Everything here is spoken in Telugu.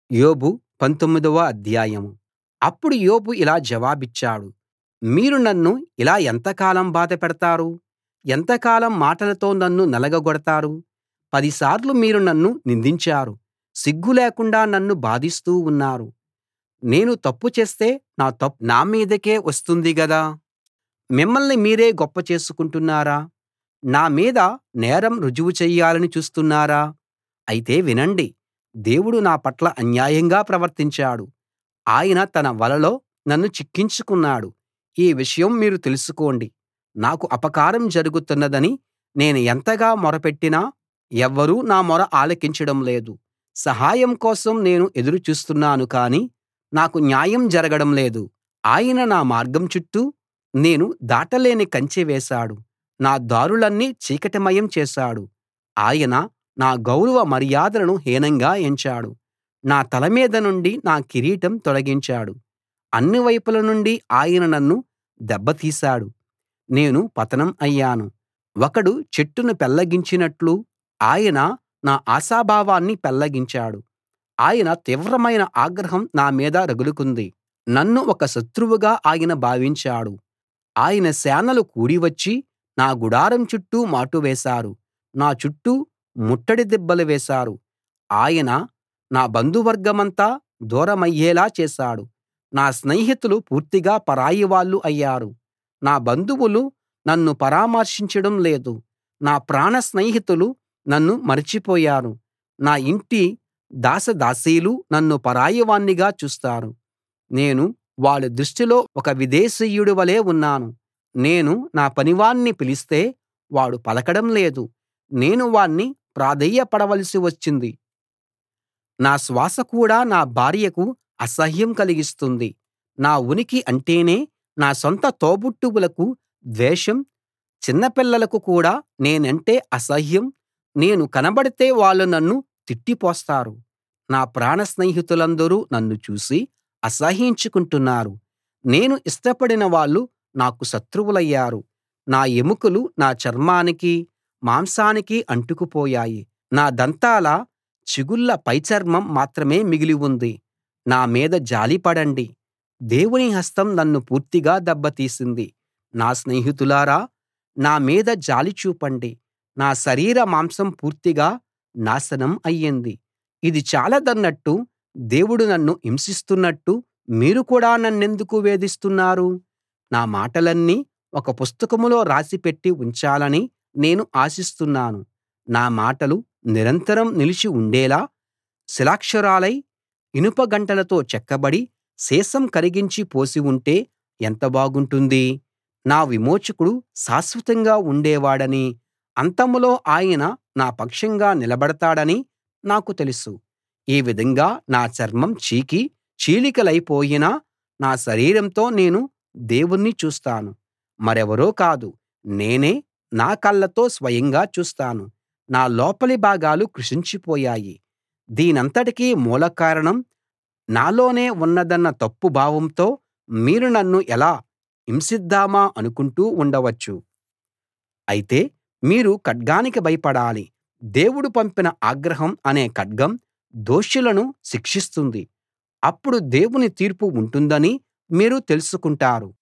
యోబు పంతొమ్మిదవ అధ్యాయం అప్పుడు యోబు ఇలా జవాబిచ్చాడు మీరు నన్ను ఇలా ఎంతకాలం బాధపెడతారు ఎంతకాలం మాటలతో నన్ను నలగగొడతారు పదిసార్లు మీరు నన్ను నిందించారు సిగ్గు లేకుండా నన్ను బాధిస్తూ ఉన్నారు నేను తప్పు చేస్తే నా తప్పు నా మీదకే వస్తుంది గదా మిమ్మల్ని మీరే గొప్ప చేసుకుంటున్నారా నా మీద నేరం రుజువు చెయ్యాలని చూస్తున్నారా అయితే వినండి దేవుడు నా పట్ల అన్యాయంగా ప్రవర్తించాడు ఆయన తన వలలో నన్ను చిక్కించుకున్నాడు ఈ విషయం మీరు తెలుసుకోండి నాకు అపకారం జరుగుతున్నదని నేను ఎంతగా మొరపెట్టినా ఎవ్వరూ నా మొర ఆలకించడం లేదు సహాయం కోసం నేను ఎదురు చూస్తున్నాను కానీ నాకు న్యాయం జరగడం లేదు ఆయన నా మార్గం చుట్టూ నేను దాటలేని కంచె వేశాడు నా దారులన్నీ చీకటిమయం చేశాడు ఆయన నా గౌరవ మర్యాదలను హీనంగా ఎంచాడు నా తల మీద నుండి నా కిరీటం తొలగించాడు అన్ని వైపుల నుండి ఆయన నన్ను దెబ్బతీశాడు నేను పతనం అయ్యాను ఒకడు చెట్టును పెళ్లగించినట్లు ఆయన నా ఆశాభావాన్ని పెళ్లగించాడు ఆయన తీవ్రమైన ఆగ్రహం నా మీద రగులుకుంది నన్ను ఒక శత్రువుగా ఆయన భావించాడు ఆయన సేనలు కూడి వచ్చి నా గుడారం చుట్టూ మాటు వేశారు నా చుట్టూ ముట్టడి దిబ్బలు వేశారు ఆయన నా బంధువర్గమంతా దూరమయ్యేలా చేశాడు నా స్నేహితులు పూర్తిగా పరాయివాళ్ళు అయ్యారు నా బంధువులు నన్ను పరామర్శించడం లేదు నా ప్రాణ స్నేహితులు నన్ను మరచిపోయారు నా ఇంటి దాసదాసీలు నన్ను పరాయివాణ్ణిగా చూస్తారు నేను వాళ్ళ దృష్టిలో ఒక విదేశీయుడి వలే ఉన్నాను నేను నా పనివాణ్ణి పిలిస్తే వాడు పలకడం లేదు నేను వాణ్ణి ప్రాధేయపడవలసి వచ్చింది నా శ్వాస కూడా నా భార్యకు అసహ్యం కలిగిస్తుంది నా ఉనికి అంటేనే నా సొంత తోబుట్టువులకు ద్వేషం చిన్నపిల్లలకు కూడా నేనంటే అసహ్యం నేను కనబడితే వాళ్ళు నన్ను తిట్టిపోస్తారు నా ప్రాణ స్నేహితులందరూ నన్ను చూసి అసహ్యించుకుంటున్నారు నేను ఇష్టపడిన వాళ్ళు నాకు శత్రువులయ్యారు నా ఎముకలు నా చర్మానికి మాంసానికి అంటుకుపోయాయి నా దంతాల చిగుళ్ళ పైచర్మం మాత్రమే మిగిలి ఉంది నా మీద జాలిపడండి దేవుని హస్తం నన్ను పూర్తిగా దెబ్బతీసింది నా స్నేహితులారా నా మీద జాలి చూపండి నా శరీర మాంసం పూర్తిగా నాశనం అయ్యింది ఇది చాలదన్నట్టు దేవుడు నన్ను హింసిస్తున్నట్టు మీరు కూడా నన్నెందుకు వేధిస్తున్నారు నా మాటలన్నీ ఒక పుస్తకంలో రాసి పెట్టి ఉంచాలని నేను ఆశిస్తున్నాను నా మాటలు నిరంతరం నిలిచి ఉండేలా శిలాక్షరాలై ఇనుప గంటలతో చెక్కబడి సీసం కరిగించి పోసి ఉంటే ఎంత బాగుంటుంది నా విమోచకుడు శాశ్వతంగా ఉండేవాడని అంతంలో ఆయన నా పక్షంగా నిలబడతాడని నాకు తెలుసు ఈ విధంగా నా చర్మం చీకి చీలికలైపోయినా నా శరీరంతో నేను దేవుణ్ణి చూస్తాను మరెవరో కాదు నేనే నా కళ్ళతో స్వయంగా చూస్తాను నా లోపలి భాగాలు కృశించిపోయాయి దీనంతటికీ మూల కారణం నాలోనే ఉన్నదన్న తప్పు భావంతో మీరు నన్ను ఎలా హింసిద్దామా అనుకుంటూ ఉండవచ్చు అయితే మీరు ఖడ్గానికి భయపడాలి దేవుడు పంపిన ఆగ్రహం అనే ఖడ్గం దోషులను శిక్షిస్తుంది అప్పుడు దేవుని తీర్పు ఉంటుందని మీరు తెలుసుకుంటారు